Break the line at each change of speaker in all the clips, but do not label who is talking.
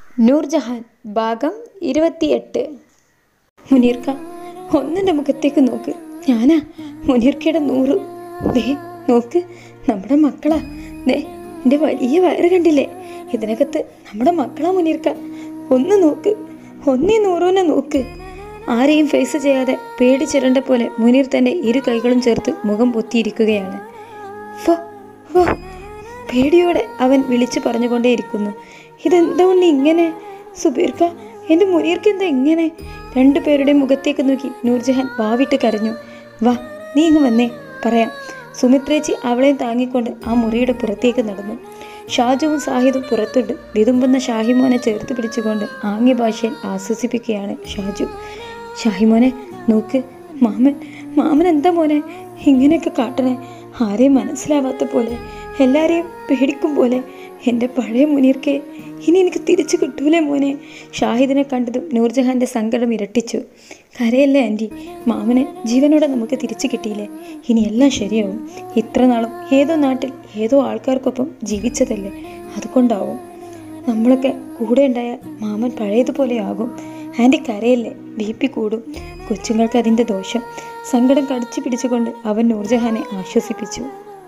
നൂർജഹാൻ ഭാഗം ഇരുപത്തിയെട്ട് മുനീർക്ക ഒന്നെൻ്റെ മുഖത്തേക്ക് നോക്ക് ഞാനാ മുനീർക്കയുടെ നൂറ് ദേ നോക്ക് നമ്മുടെ മക്കളാ ദേ എൻ്റെ വലിയ വയറ് കണ്ടില്ലേ ഇതിനകത്ത് നമ്മുടെ മക്കളാ മുനീർക്ക ഒന്ന് നോക്ക് ഒന്നീ നൂറൂനെ നോക്ക് ആരെയും ഫേസ് ചെയ്യാതെ പേടിച്ചിരണ്ട പോലെ മുനീർ തൻ്റെ ഇരു കൈകളും ചേർത്ത് മുഖം പൊത്തിയിരിക്കുകയാണ് ഫോ ഫോ പേടിയോടെ അവൻ വിളിച്ചു പറഞ്ഞുകൊണ്ടേയിരിക്കുന്നു ഇതെന്താ ഉണ്ണി ഇങ്ങനെ സുബീർക്ക എൻ്റെ മുനീർക്ക് എന്താ ഇങ്ങനെ രണ്ടുപേരുടെ മുഖത്തേക്ക് നോക്കി നൂർജഹാൻ വാവിട്ട് കരഞ്ഞു വാ നീ ഇങ്ങ് വന്നേ പറയാം സുമിത്രേച്ചി അവളെയും താങ്ങിക്കൊണ്ട് ആ മുറിയുടെ പുറത്തേക്ക് നടന്നു ഷാജുവും സാഹിദും പുറത്തുണ്ട് വിതുമ്പുന്ന ഷാഹിമോനെ ചേർത്ത് പിടിച്ചുകൊണ്ട് ആംഗ്യ ഭാഷയിൽ ആശ്വസിപ്പിക്കുകയാണ് ഷാജു ഷാഹിമോനെ നോക്ക് മാമൻ മാമൻ എന്താ മോനെ ഇങ്ങനെയൊക്കെ കാട്ടണേ ആരെയും മനസ്സിലാവാത്ത പോലെ എല്ലാരെയും പേടിക്കും പോലെ എൻ്റെ പഴയ മുനീർക്കെ ഇനി എനിക്ക് തിരിച്ചു കിട്ടൂലേ മോനെ ഷാഹിദിനെ കണ്ടതും നൂർജഹാൻ്റെ സങ്കടം ഇരട്ടിച്ചു കരയല്ലേ ആൻറ്റി മാമനെ ജീവനോടെ നമുക്ക് തിരിച്ചു കിട്ടിയില്ലേ ഇനി എല്ലാം ശരിയാവും ഇത്ര നാളും ഏതോ നാട്ടിൽ ഏതോ ആൾക്കാർക്കൊപ്പം ജീവിച്ചതല്ലേ അതുകൊണ്ടാവും നമ്മളൊക്കെ കൂടെ ഉണ്ടായ മാമൻ പഴയതുപോലെ ആകും ആൻറ്റി കരയല്ലേ ബി പി കൂടും കൊച്ചുങ്ങൾക്ക് അതിൻ്റെ ദോഷം സങ്കടം കടിച്ചു പിടിച്ചുകൊണ്ട് അവൻ നൂർജഹാനെ ആശ്വസിപ്പിച്ചു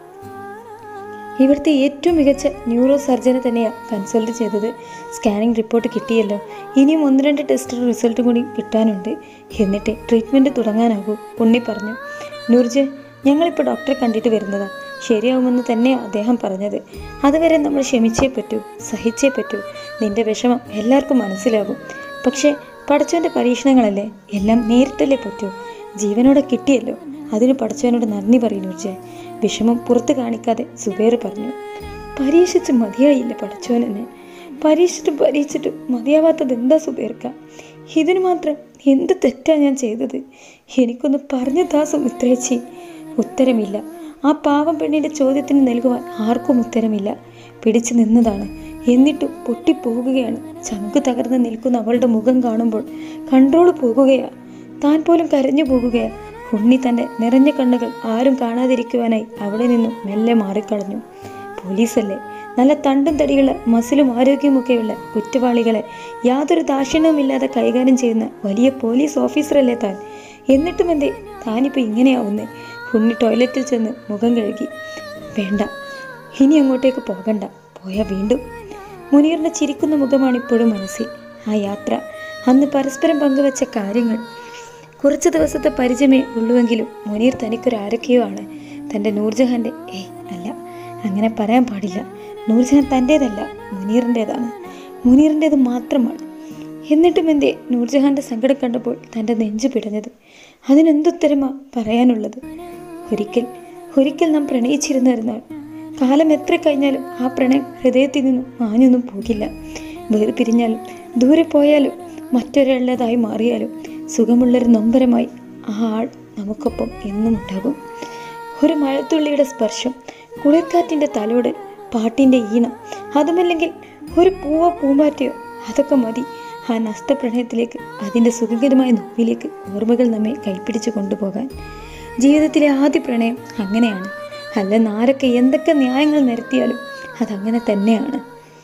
ഇവിടുത്തെ ഏറ്റവും മികച്ച ന്യൂറോ സർജനെ തന്നെയാണ് കൺസൾട്ട് ചെയ്തത് സ്കാനിംഗ് റിപ്പോർട്ട് കിട്ടിയല്ലോ ഇനിയും ഒന്ന് രണ്ട് ടെസ്റ്റ് റിസൾട്ട് കൂടി കിട്ടാനുണ്ട് എന്നിട്ട് ട്രീറ്റ്മെൻറ്റ് തുടങ്ങാനാകൂ ഉണ്ണി പറഞ്ഞു നൂർജ് ഞങ്ങളിപ്പോൾ ഡോക്ടറെ കണ്ടിട്ട് വരുന്നതാ ശരിയാവുമെന്ന് തന്നെയാണ് അദ്ദേഹം പറഞ്ഞത് അതുവരെ നമ്മൾ ക്ഷമിച്ചേ പറ്റൂ സഹിച്ചേ പറ്റൂ നിന്റെ വിഷമം എല്ലാവർക്കും മനസ്സിലാകും പക്ഷേ പടച്ചവൻ്റെ പരീക്ഷണങ്ങളല്ലേ എല്ലാം നേരിട്ടല്ലേ പറ്റൂ ജീവനോടെ കിട്ടിയല്ലോ അതിന് പടച്ചവനോട് നന്ദി പറയും നൂർജെ വിഷമം പുറത്ത് കാണിക്കാതെ സുബേർ പറഞ്ഞു പരീക്ഷിച്ച് മതിയായില്ല പടച്ചോൻ എന്നെ പരീക്ഷിച്ചിട്ടും പരീക്ഷിച്ചിട്ടും മതിയാവാത്തത് എന്താ സുബേർക്ക ഇതിന് മാത്രം എന്ത് തെറ്റാ ഞാൻ ചെയ്തത് എനിക്കൊന്ന് പറഞ്ഞു താ സുമിത്രേച്ചി ഉത്തരമില്ല ആ പാവം പെണ്ണിൻ്റെ ചോദ്യത്തിന് നൽകുവാൻ ആർക്കും ഉത്തരമില്ല പിടിച്ചു നിന്നതാണ് എന്നിട്ടും പൊട്ടിപ്പോകുകയാണ് ചങ്ക് തകർന്ന് നിൽക്കുന്ന അവളുടെ മുഖം കാണുമ്പോൾ കൺട്രോൾ പോകുകയാ താൻ പോലും കരഞ്ഞു പോകുകയാ ഉണ്ണി തൻ്റെ നിറഞ്ഞ കണ്ണുകൾ ആരും കാണാതിരിക്കുവാനായി അവിടെ നിന്നും മെല്ലെ മാറിക്കളഞ്ഞു പോലീസല്ലേ നല്ല തണ്ടും തടിയുള്ള മസിലും ആരോഗ്യമൊക്കെയുള്ള കുറ്റവാളികളെ യാതൊരു ദാക്ഷിണ്യവുമില്ലാതെ കൈകാര്യം ചെയ്യുന്ന വലിയ പോലീസ് ഓഫീസറല്ലേ താൻ എന്നിട്ടും എന്തേ താനിപ്പോൾ ഇങ്ങനെയാവുന്നേ ഉണ്ണി ടോയ്ലറ്റിൽ ചെന്ന് മുഖം കഴുകി വേണ്ട ഇനി അങ്ങോട്ടേക്ക് പോകണ്ട പോയാൽ വീണ്ടും മുനീറിൻ്റെ ചിരിക്കുന്ന മുഖമാണ് ഇപ്പോഴും മനസ്സിൽ ആ യാത്ര അന്ന് പരസ്പരം പങ്കുവച്ച കാര്യങ്ങൾ കുറച്ച് ദിവസത്തെ പരിചയമേ ഉള്ളുവെങ്കിലും മുനീർ തനിക്കൊരു ആരൊക്കെയോ ആണ് തൻ്റെ നൂർജഹാൻ്റെ ഏയ് അല്ല അങ്ങനെ പറയാൻ പാടില്ല നൂർജഹാൻ തൻ്റേതല്ല മുനീറിൻ്റേതാണ് മുനീറിൻ്റേത് മാത്രമാണ് എന്നിട്ടും എന്തേ നൂർജഹാൻ്റെ സങ്കടം കണ്ടപ്പോൾ തൻ്റെ നെഞ്ചു പിടഞ്ഞത് അതിനെന്തുത്തരമാ പറയാനുള്ളത് ഒരിക്കൽ ഒരിക്കൽ നാം പ്രണയിച്ചിരുന്നിരുന്നാൽ കാലം എത്ര കഴിഞ്ഞാലും ആ പ്രണയം ഹൃദയത്തിൽ നിന്നും മാഞ്ഞൊന്നും പോകില്ല വേർപിരിഞ്ഞാലും ദൂരെ പോയാലും മറ്റൊരാളുടേതായി മാറിയാലും സുഖമുള്ളൊരു നൊമ്പരമായി ആ ആൾ നമുക്കൊപ്പം എന്നും ഉണ്ടാകും ഒരു മഴത്തുള്ളിയുടെ സ്പർശം കുളിർക്കാറ്റിൻ്റെ തലോട് പാട്ടിൻ്റെ ഈണം അതുമല്ലെങ്കിൽ ഒരു പൂവോ പൂമ്പാറ്റയോ അതൊക്കെ മതി ആ നഷ്ടപ്രണയത്തിലേക്ക് അതിൻ്റെ സുഖകരമായ നോവിലേക്ക് ഓർമ്മകൾ നമ്മെ കൈപ്പിടിച്ച് കൊണ്ടുപോകാൻ ജീവിതത്തിലെ ആദ്യ പ്രണയം അങ്ങനെയാണ് അല്ലെന്ന് ആരൊക്കെ എന്തൊക്കെ ന്യായങ്ങൾ നിരത്തിയാലും അതങ്ങനെ തന്നെയാണ്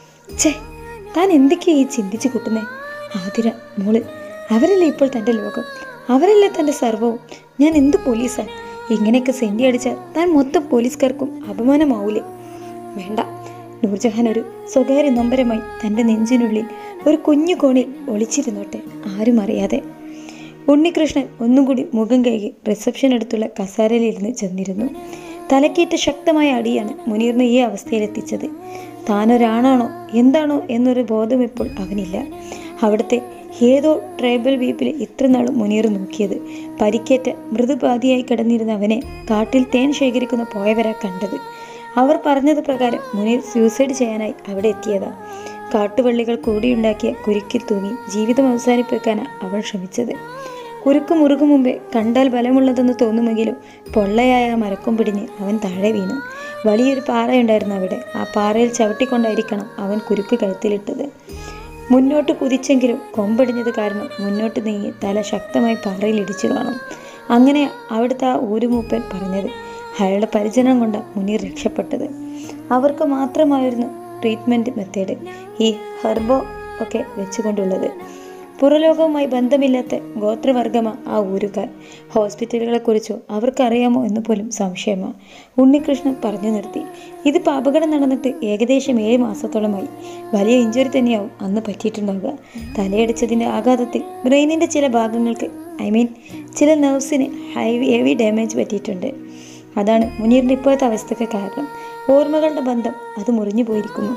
ഛേ താൻ എന്തൊക്കെയാ ഈ ചിന്തിച്ചു കൂട്ടുന്നേ ആതിര മോള് അവരല്ലേ ഇപ്പോൾ തൻ്റെ ലോകം അവരല്ലേ തൻ്റെ സർവവും ഞാൻ എന്ത് പോലീസാ ഇങ്ങനെയൊക്കെ സെൻറ്റി അടിച്ചാൽ താൻ മൊത്തം പോലീസുകാർക്കും അപമാനമാവൂലേ വേണ്ട നൂർജഹാൻ ഒരു സ്വകാര്യ നൊമ്പരമായി തൻ്റെ നെഞ്ചിനുള്ളിൽ ഒരു കുഞ്ഞു കോണിൽ ഒളിച്ചിരുന്നോട്ടെ ആരും അറിയാതെ ഉണ്ണികൃഷ്ണൻ ഒന്നും കൂടി മുഖം കഴുകി റിസപ്ഷൻ അടുത്തുള്ള കസാരയിലിരുന്ന് ചെന്നിരുന്നു തലക്കേറ്റ ശക്തമായ അടിയാണ് മുനീറിനെ ഈ അവസ്ഥയിലെത്തിച്ചത് താനൊരാണാണോ എന്താണോ എന്നൊരു ബോധം ഇപ്പോൾ അവനില്ല അവിടുത്തെ ഏതോ ട്രൈബൽ വീപ്പിൽ ഇത്ര നാളും മുനീർ നോക്കിയത് പരിക്കേറ്റ മൃദുപാതിയായി കിടന്നിരുന്ന അവനെ കാട്ടിൽ തേൻ ശേഖരിക്കുന്ന പോയവരാ കണ്ടത് അവർ പറഞ്ഞത് പ്രകാരം മുനീർ സൂസൈഡ് ചെയ്യാനായി അവിടെ എത്തിയതാ കാട്ടുവള്ളികൾ കൂടിയുണ്ടാക്കിയ കുരുക്കിൽ തൂങ്ങി ജീവിതം അവസാനിപ്പിക്കാനാണ് അവൻ ശ്രമിച്ചത് കുരുക്ക് മുറുകും മുമ്പേ കണ്ടാൽ ബലമുള്ളതെന്ന് തോന്നുമെങ്കിലും പൊള്ളയായ ആ മരക്കും പിടിഞ്ഞ് അവൻ താഴെ വീണു വലിയൊരു പാറയുണ്ടായിരുന്നു അവിടെ ആ പാറയിൽ ചവിട്ടിക്കൊണ്ടായിരിക്കണം അവൻ കുരുക്ക് കഴുത്തിലിട്ടത് മുന്നോട്ട് കുതിച്ചെങ്കിലും കൊമ്പടിഞ്ഞത് കാരണം മുന്നോട്ട് നീങ്ങി തല ശക്തമായി പാറയിൽ ഇടിച്ചു കാണും അങ്ങനെ അവിടുത്തെ ആ ഊരുമൂപ്പൻ പറഞ്ഞത് അയാളുടെ പരിചരണം കൊണ്ട് മുനീർ രക്ഷപ്പെട്ടത് അവർക്ക് മാത്രമായിരുന്നു ട്രീറ്റ്മെൻറ്റ് മെത്തേഡ് ഈ ഹെർബോ ഒക്കെ വെച്ചുകൊണ്ടുള്ളത് പുറലോകവുമായി ബന്ധമില്ലാത്ത ഗോത്രവർഗമാ ആ ഊരുകാർ ഹോസ്പിറ്റലുകളെക്കുറിച്ചോ അവർക്കറിയാമോ എന്ന് പോലും സംശയമാ ഉണ്ണികൃഷ്ണൻ പറഞ്ഞു നിർത്തി ഇതിപ്പോൾ അപകടം നടന്നിട്ട് ഏകദേശം ഏഴ് മാസത്തോളമായി വലിയ ഇഞ്ചുറി തന്നെയാവും അന്ന് പറ്റിയിട്ടുണ്ടാവുക തലയടിച്ചതിൻ്റെ ആഘാതത്തിൽ ബ്രെയിനിൻ്റെ ചില ഭാഗങ്ങൾക്ക് ഐ മീൻ ചില നെർവ്സിന് ഹൈവി ഹെവി ഡാമേജ് പറ്റിയിട്ടുണ്ട് അതാണ് മുനീറിൻ്റെ ഇപ്പോഴത്തെ അവസ്ഥയ്ക്ക് കാരണം ഓർമ്മകളുടെ ബന്ധം അത് മുറിഞ്ഞു പോയിരിക്കുന്നു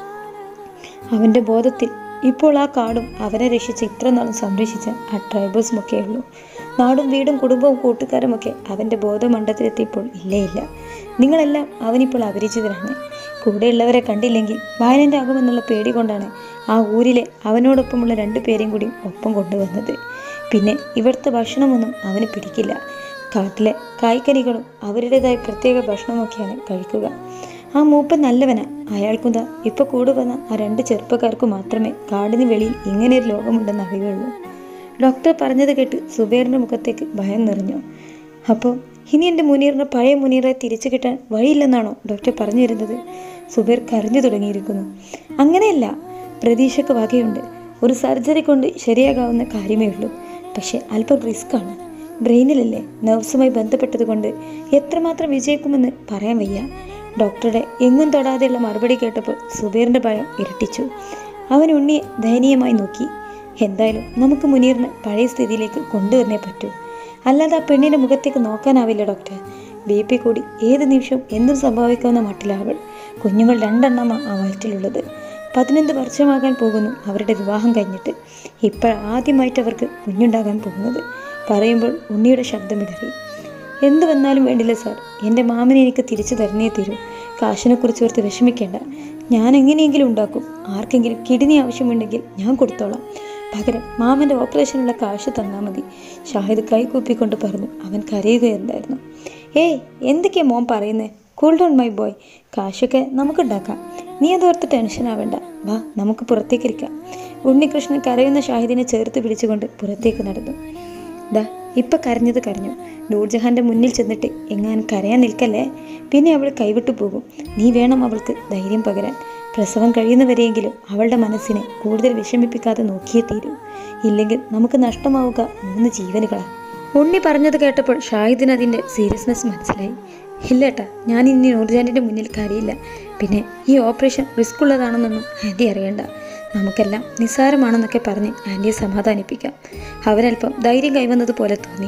അവൻ്റെ ബോധത്തിൽ ഇപ്പോൾ ആ കാടും അവനെ രക്ഷിച്ച ഇത്ര നാളും സംരക്ഷിച്ച ആ ട്രൈബൽസും ഒക്കെ ഉള്ളൂ നാടും വീടും കുടുംബവും കൂട്ടുകാരുമൊക്കെ അവൻ്റെ ബോധമണ്ഡലത്തിലെത്തിയപ്പോൾ ഇല്ലേ ഇല്ല നിങ്ങളെല്ലാം അവനിപ്പോൾ അപരിചിതരാണ് കൂടെയുള്ളവരെ കണ്ടില്ലെങ്കിൽ വയലൻ്റ് ആകുമെന്നുള്ള പേടി കൊണ്ടാണ് ആ ഊരിലെ അവനോടൊപ്പമുള്ള രണ്ടു പേരെയും കൂടി ഒപ്പം കൊണ്ടുവന്നത് പിന്നെ ഇവിടുത്തെ ഭക്ഷണമൊന്നും അവന് പിടിക്കില്ല കാട്ടിലെ കായ്ക്കനികളും അവരുടേതായ പ്രത്യേക ഭക്ഷണമൊക്കെയാണ് കഴിക്കുക ആ മൂപ്പൻ നല്ലവനാ അയാൾക്കുതാ ഇപ്പൊ കൂടെ വന്ന ആ രണ്ട് ചെറുപ്പക്കാർക്ക് മാത്രമേ കാടിന് വെളിയിൽ ഇങ്ങനെയൊരു ലോകമുണ്ടെന്ന് അറിയുള്ളൂ ഡോക്ടർ പറഞ്ഞത് കേട്ട് സുബേറിന്റെ മുഖത്തേക്ക് ഭയം നിറഞ്ഞു അപ്പോൾ ഇനി എൻ്റെ മുനീറിനെ പഴയ മുനീറെ തിരിച്ചു കിട്ടാൻ വഴിയില്ലെന്നാണോ ഡോക്ടർ പറഞ്ഞു തരുന്നത് സുബേർ കരഞ്ഞു തുടങ്ങിയിരിക്കുന്നു അങ്ങനെയല്ല പ്രതീക്ഷയ്ക്ക് വകയുണ്ട് ഒരു സർജറി കൊണ്ട് ശരിയാകാവുന്ന കാര്യമേ ഉള്ളൂ പക്ഷെ അല്പം റിസ്ക്കാണ് ബ്രെയിനിലല്ലേ നെർവ്സുമായി ബന്ധപ്പെട്ടത് കൊണ്ട് എത്രമാത്രം വിജയിക്കുമെന്ന് പറയാൻ വയ്യ ഡോക്ടറുടെ എങ്ങും തൊടാതെയുള്ള മറുപടി കേട്ടപ്പോൾ സുബീറിൻ്റെ ഭയം ഇരട്ടിച്ചു അവൻ ഉണ്ണിയെ ദയനീയമായി നോക്കി എന്തായാലും നമുക്ക് മുനീറിനെ പഴയ സ്ഥിതിയിലേക്ക് കൊണ്ടുവന്നേ പറ്റൂ അല്ലാതെ ആ പെണ്ണിൻ്റെ മുഖത്തേക്ക് നോക്കാനാവില്ല ഡോക്ടർ ബി പി കൂടി ഏത് നിമിഷവും എന്തും സംഭവിക്കാവുന്ന മട്ടിലാവൾ കുഞ്ഞുങ്ങൾ രണ്ടെണ്ണമാണ് ആ വയറ്റിലുള്ളത് പതിനഞ്ച് വർഷമാകാൻ പോകുന്നു അവരുടെ വിവാഹം കഴിഞ്ഞിട്ട് ഇപ്പോൾ ആദ്യമായിട്ട് അവർക്ക് കുഞ്ഞുണ്ടാകാൻ പോകുന്നത് പറയുമ്പോൾ ഉണ്ണിയുടെ ശബ്ദമിടറി എന്ത് വന്നാലും വേണ്ടില്ല സാർ എൻ്റെ മാമനെ എനിക്ക് തിരിച്ചു തരണേ തരൂ കാശിനെക്കുറിച്ച് ഓർത്ത് വിഷമിക്കേണ്ട ഞാൻ എങ്ങനെയെങ്കിലും ഉണ്ടാക്കും ആർക്കെങ്കിലും കിഡ്നി ആവശ്യമുണ്ടെങ്കിൽ ഞാൻ കൊടുത്തോളാം പകരം മാമൻ്റെ ഓപ്പറേഷനുള്ള കാശ് തന്നാൽ മതി ഷാഹിദ് കൈകൂപ്പിക്കൊണ്ട് പറഞ്ഞു അവൻ കരയുകയുണ്ടായിരുന്നു ഏയ് എന്തൊക്കെയാ മോൻ പറയുന്നേ കൂൾ ഡൗൺ മൈ ബോയ് കാശൊക്കെ നമുക്കുണ്ടാക്കാം നീ അതോർത്ത് ടെൻഷൻ ആവേണ്ട വാ നമുക്ക് പുറത്തേക്കിരിക്കാം ഉണ്ണികൃഷ്ണൻ കരയുന്ന ഷാഹിദിനെ ചേർത്ത് പിടിച്ചുകൊണ്ട് പുറത്തേക്ക് നടന്നു ദാ ഇപ്പൊ കരഞ്ഞത് കരഞ്ഞു നൂർജഹാന്റെ മുന്നിൽ ചെന്നിട്ട് എങ്ങാനും കരയാൻ നിൽക്കല്ലേ പിന്നെ അവൾ കൈവിട്ടു പോകും നീ വേണം അവൾക്ക് ധൈര്യം പകരാൻ പ്രസവം കഴിയുന്നവരെയെങ്കിലും അവളുടെ മനസ്സിനെ കൂടുതൽ വിഷമിപ്പിക്കാതെ നോക്കിയേ തീരൂ ഇല്ലെങ്കിൽ നമുക്ക് നഷ്ടമാവുക മൂന്ന് ജീവനുകളാ ഉണ്ണി പറഞ്ഞത് കേട്ടപ്പോൾ ഷാഹിദിന് അതിൻ്റെ സീരിയസ്നെസ് മനസ്സിലായി ഇല്ലേട്ടാ ഞാൻ ഇനി നൂർജാൻ്റെ മുന്നിൽ കരയില്ല പിന്നെ ഈ ഓപ്പറേഷൻ റിസ്ക് ഉള്ളതാണെന്നൊന്നും ആൻറ്റി അറിയണ്ട നമുക്കെല്ലാം നിസ്സാരമാണെന്നൊക്കെ പറഞ്ഞ് ആൻറ്റിയെ സമാധാനിപ്പിക്കാം അവനല്പം ധൈര്യം കൈവന്നതുപോലെ തോന്നി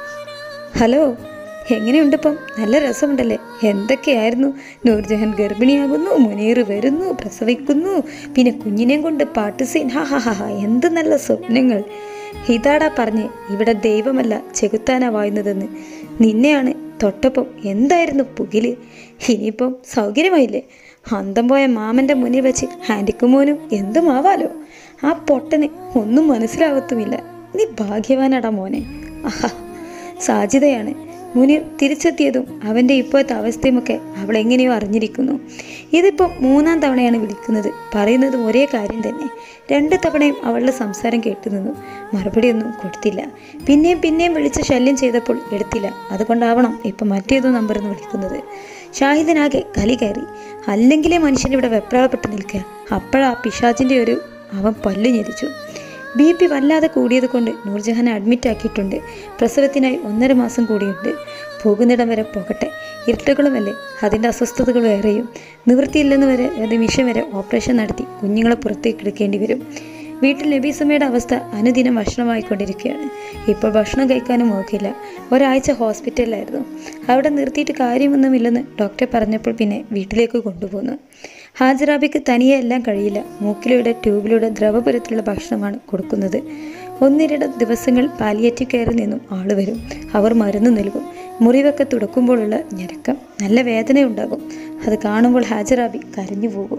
ഹലോ എങ്ങനെയുണ്ടിപ്പം നല്ല രസമുണ്ടല്ലേ എന്തൊക്കെയായിരുന്നു നൂർജഹാൻ ഗർഭിണിയാകുന്നു മുനീർ വരുന്നു പ്രസവിക്കുന്നു പിന്നെ കുഞ്ഞിനെയും കൊണ്ട് പാട്ട് സീൻ ഹാ ഹാ ഹാ ഹാ എന്ത് നല്ല സ്വപ്നങ്ങൾ ഇതാടാ പറഞ്ഞ് ഇവിടെ ദൈവമല്ല ചെകുത്താനാ വായുന്നതെന്ന് നിന്നെയാണ് തൊട്ടപ്പം എന്തായിരുന്നു പുകില് ഇനിയിപ്പം സൗകര്യമായില്ലേ അന്തം പോയ മാമൻ്റെ മുന്നിൽ വെച്ച് ഹാൻഡിക്കുമോനും എന്തും ആവാലോ ആ പൊട്ടന് ഒന്നും മനസ്സിലാവത്തുമില്ല നീ ഭാഗ്യവാനാടാ മോനെ ആഹാ സാധ്യതയാണ് മുനീർ തിരിച്ചെത്തിയതും അവൻ്റെ ഇപ്പോഴത്തെ അവസ്ഥയുമൊക്കെ അവൾ എങ്ങനെയോ അറിഞ്ഞിരിക്കുന്നു ഇതിപ്പോൾ മൂന്നാം തവണയാണ് വിളിക്കുന്നത് പറയുന്നതും ഒരേ കാര്യം തന്നെ രണ്ട് തവണയും അവളുടെ സംസാരം കേട്ടു നിന്നു മറുപടിയൊന്നും കൊടുത്തില്ല പിന്നെയും പിന്നെയും വിളിച്ച് ശല്യം ചെയ്തപ്പോൾ എടുത്തില്ല അതുകൊണ്ടാവണം ഇപ്പം മറ്റേതോ നമ്പറിൽ നിന്ന് വിളിക്കുന്നത് ഷാഹിദിനാകെ കലി കയറി അല്ലെങ്കിലേ മനുഷ്യൻ ഇവിടെ വെപ്രാളപ്പെട്ട് നിൽക്കുക അപ്പോഴാ പിശാചിൻ്റെ ഒരു അവൻ പല്ലു ഞെരിച്ചു ബി പി വല്ലാതെ കൂടിയത് കൊണ്ട് നൂർജഹാനെ അഡ്മിറ്റ് ആക്കിയിട്ടുണ്ട് പ്രസവത്തിനായി ഒന്നര മാസം കൂടിയുണ്ട് പോകുന്നിടം വരെ പോകട്ടെ ഇരുട്ടുകളുമല്ലേ അതിൻ്റെ അസ്വസ്ഥതകൾ വേറെയും നിവൃത്തിയില്ലെന്ന് വരെ നിമിഷം വരെ ഓപ്പറേഷൻ നടത്തി കുഞ്ഞുങ്ങളെ പുറത്തേക്ക് എടുക്കേണ്ടി വരും വീട്ടിൽ നബീസമ്മയുടെ അവസ്ഥ അനുദിനം ഭക്ഷണമായിക്കൊണ്ടിരിക്കുകയാണ് ഇപ്പോൾ ഭക്ഷണം കഴിക്കാനും നോക്കില്ല ഒരാഴ്ച ഹോസ്പിറ്റലിലായിരുന്നു അവിടെ നിർത്തിയിട്ട് കാര്യമൊന്നുമില്ലെന്ന് ഡോക്ടർ പറഞ്ഞപ്പോൾ പിന്നെ വീട്ടിലേക്ക് കൊണ്ടുപോന്നു ഹാജറാബിക്ക് തനിയെ എല്ലാം കഴിയില്ല മൂക്കിലൂടെ ട്യൂബിലൂടെ ദ്രവപുരത്തിലുള്ള ഭക്ഷണമാണ് കൊടുക്കുന്നത് ഒന്നിരട ദിവസങ്ങൾ പാലിയേറ്റീവ് കെയറിൽ നിന്നും ആള് വരും അവർ മരുന്ന് നൽകും മുറിവൊക്കെ തുടക്കുമ്പോഴുള്ള ഞരക്കം നല്ല വേദനയുണ്ടാകും അത് കാണുമ്പോൾ ഹാജറാബി കരഞ്ഞു പോകും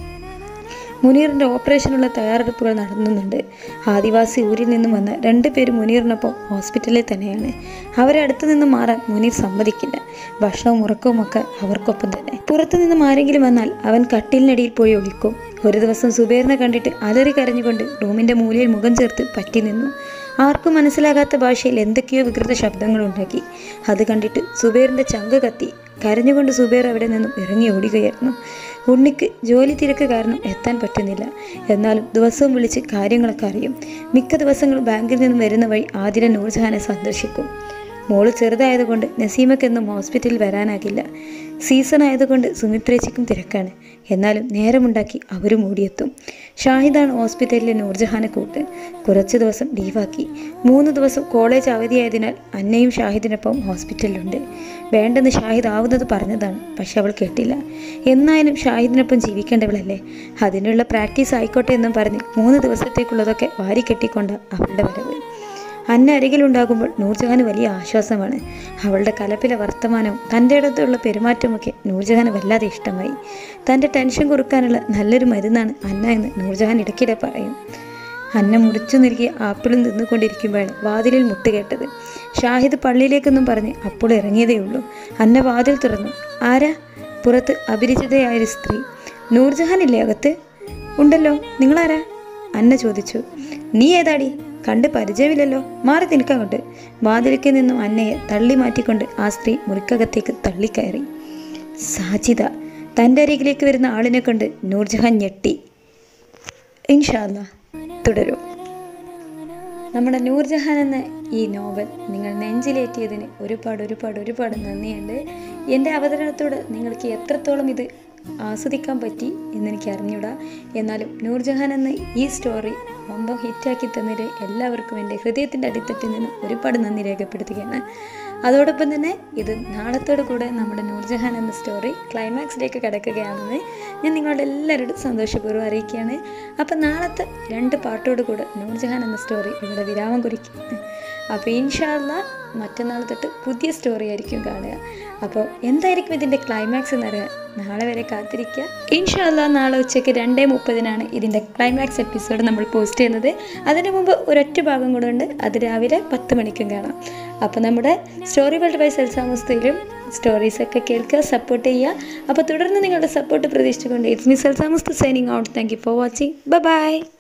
മുനീറിൻ്റെ ഓപ്പറേഷനുള്ള തയ്യാറെടുപ്പുകൾ നടന്നുന്നുണ്ട് ആദിവാസി ഊരിൽ നിന്നും വന്ന രണ്ട് പേര് മുനീറിനൊപ്പം ഹോസ്പിറ്റലിൽ തന്നെയാണ് അവരെ അടുത്ത് നിന്ന് മാറാൻ മുനീർ സമ്മതിക്കില്ല ഭക്ഷണവും ഉറക്കവും ഒക്കെ അവർക്കൊപ്പം തന്നെ പുറത്തു നിന്നും ആരെങ്കിലും വന്നാൽ അവൻ കട്ടിലിനടിയിൽ പോയി ഒളിക്കും ഒരു ദിവസം സുബേറിനെ കണ്ടിട്ട് അലറി കരഞ്ഞുകൊണ്ട് റൂമിൻ്റെ മൂലയിൽ മുഖം ചേർത്ത് പറ്റി നിന്നു ആർക്കും മനസ്സിലാകാത്ത ഭാഷയിൽ എന്തൊക്കെയോ വികൃത ശബ്ദങ്ങൾ ഉണ്ടാക്കി അത് കണ്ടിട്ട് സുബേറിൻ്റെ ചങ്ക് കത്തി കരഞ്ഞുകൊണ്ട് സുബേർ അവിടെ നിന്നും ഇറങ്ങി ഓടുകയായിരുന്നു ഉണ്ണിക്ക് ജോലി തിരക്ക് കാരണം എത്താൻ പറ്റുന്നില്ല എന്നാലും ദിവസവും വിളിച്ച് കാര്യങ്ങളൊക്കെ അറിയും മിക്ക ദിവസങ്ങളും ബാങ്കിൽ നിന്നും വരുന്ന വഴി ആതിര നൂർജഹാനെ സന്ദർശിക്കും മോള് ചെറുതായതുകൊണ്ട് നസീമയ്ക്കെന്നും ഹോസ്പിറ്റലിൽ വരാനാകില്ല സീസൺ ആയതുകൊണ്ട് സുമിത്രേച്ചിക്കും തിരക്കാണ് എന്നാലും നേരമുണ്ടാക്കി അവരും ഓടിയെത്തും ഷാഹിദാണ് ഹോസ്പിറ്റലിലെ നൂർജഹാനെ കൂട്ട് കുറച്ച് ദിവസം ലീവാക്കി മൂന്ന് ദിവസം കോളേജ് അവധിയായതിനാൽ അന്നയും ഷാഹിദിനൊപ്പം ഹോസ്പിറ്റലിലുണ്ട് വേണ്ടെന്ന് ഷാഹിദ് ആവുന്നത് പറഞ്ഞതാണ് പക്ഷെ അവൾ കേട്ടില്ല എന്നായാലും ഷാഹിദിനൊപ്പം ജീവിക്കേണ്ടവളല്ലേ അതിനുള്ള പ്രാക്ടീസ് ആയിക്കോട്ടെ എന്നും പറഞ്ഞ് മൂന്ന് ദിവസത്തേക്കുള്ളതൊക്കെ വാരിക്കെട്ടിക്കൊണ്ട് അവളുടെ വരവ് അന്ന അരികിലുണ്ടാകുമ്പോൾ നൂർജഹാന് വലിയ ആശ്വാസമാണ് അവളുടെ കലപ്പിലെ വർത്തമാനവും തൻ്റെ അടുത്തുള്ള പെരുമാറ്റമൊക്കെ നൂർജഹാന് വല്ലാതെ ഇഷ്ടമായി തൻ്റെ ടെൻഷൻ കുറുക്കാനുള്ള നല്ലൊരു മരുന്നാണ് അന്ന എന്ന് നൂർജഹാൻ ഇടയ്ക്കിടെ പറയും അന്ന മുറിച്ചു നൽകിയ ആപ്പിളും നിന്നുകൊണ്ടിരിക്കുമ്പോഴാണ് വാതിലിൽ മുട്ടുകേട്ടത് ഷാഹിദ് പള്ളിയിലേക്കൊന്നും പറഞ്ഞ് അപ്പോൾ ഇറങ്ങിയതേ ഉള്ളൂ അന്ന വാതിൽ തുറന്നു ആരാ പുറത്ത് അപരിചിതയായൊരു സ്ത്രീ നൂർജഹാൻ ഇല്ലേ അകത്ത് ഉണ്ടല്ലോ നിങ്ങളാരാ അന്ന ചോദിച്ചു നീ ഏതാടി കണ്ട് പരിചയമില്ലല്ലോ മാറി നിൽക്കങ്ങോട്ട് വാതിലിക്ക് നിന്നും അന്നയെ തള്ളി മാറ്റിക്കൊണ്ട് ആ സ്ത്രീ മുറിക്കകത്തേക്ക് തള്ളിക്കയറി സാജിദ തൻ്റെ അരികിലേക്ക് വരുന്ന ആളിനെ കണ്ട് നൂർജഹാൻ ഞെട്ടി ഇൻഷാല്ല തുടരും നമ്മുടെ നൂർജഹാൻ എന്ന ഈ നോവൽ നിങ്ങൾ നെഞ്ചിലേറ്റിയതിന് ഒരുപാട് ഒരുപാട് ഒരുപാട് നന്ദിയുണ്ട് എൻ്റെ അവതരണത്തോട് നിങ്ങൾക്ക് എത്രത്തോളം ഇത് ആസ്വദിക്കാൻ പറ്റി എന്നെനിക്ക് അറിഞ്ഞൂടാ എന്നാലും നൂർജഹാൻ എന്ന ഈ സ്റ്റോറി ரொம்ப ഹിറ്റാക്കി തന്നതിൽ എല്ലാവർക്കും എൻ്റെ ഹൃദയത്തിൻ്റെ അടിത്തട്ടിൽ നിന്ന് ഒരുപാട് നന്ദി രേഖപ്പെടുത്തുകയാണ് അതോടൊപ്പം തന്നെ ഇത് നാളത്തോടു കൂടെ നമ്മുടെ നൂർജഹാൻ എന്ന സ്റ്റോറി ക്ലൈമാക്സിലേക്ക് കിടക്കുകയാണെന്ന് ഞാൻ നിങ്ങളുടെ എല്ലാവരോടും സന്തോഷപൂർവ്വം അറിയിക്കുകയാണ് അപ്പം നാളത്തെ രണ്ട് പാട്ടോട് കൂടെ നൂർജഹാൻ എന്ന സ്റ്റോറി ഇവിടെ വിരാമം കുറിക്കുന്നു അപ്പോൾ ഇൻഷാല്ല മറ്റന്നാൾ തൊട്ട് പുതിയ സ്റ്റോറി ആയിരിക്കും കാണുക അപ്പോൾ എന്തായിരിക്കും ഇതിൻ്റെ ക്ലൈമാക്സ് എന്നറിയാൻ നാളെ വരെ കാത്തിരിക്കുക ഇൻഷാല്ല നാളെ ഉച്ചയ്ക്ക് രണ്ടേ മുപ്പതിനാണ് ഇതിൻ്റെ ക്ലൈമാക്സ് എപ്പിസോഡ് നമ്മൾ പോസ്റ്റ് ചെയ്യുന്നത് അതിന് മുമ്പ് ഒരൊറ്റ ഭാഗം കൂടെ ഉണ്ട് അത് രാവിലെ പത്ത് മണിക്കും കാണാം അപ്പോൾ നമ്മുടെ സ്റ്റോറി വേൾഡ് ബൈ സെൽസാമുസ്തയിലും സ്റ്റോറീസൊക്കെ കേൾക്കുക സപ്പോർട്ട് ചെയ്യുക അപ്പോൾ തുടർന്ന് നിങ്ങളുടെ സപ്പോർട്ട് പ്രതീക്ഷിച്ചുകൊണ്ട് ഇറ്റ്സ് മി സെൽസാമുസ്ത signing out thank you for watching by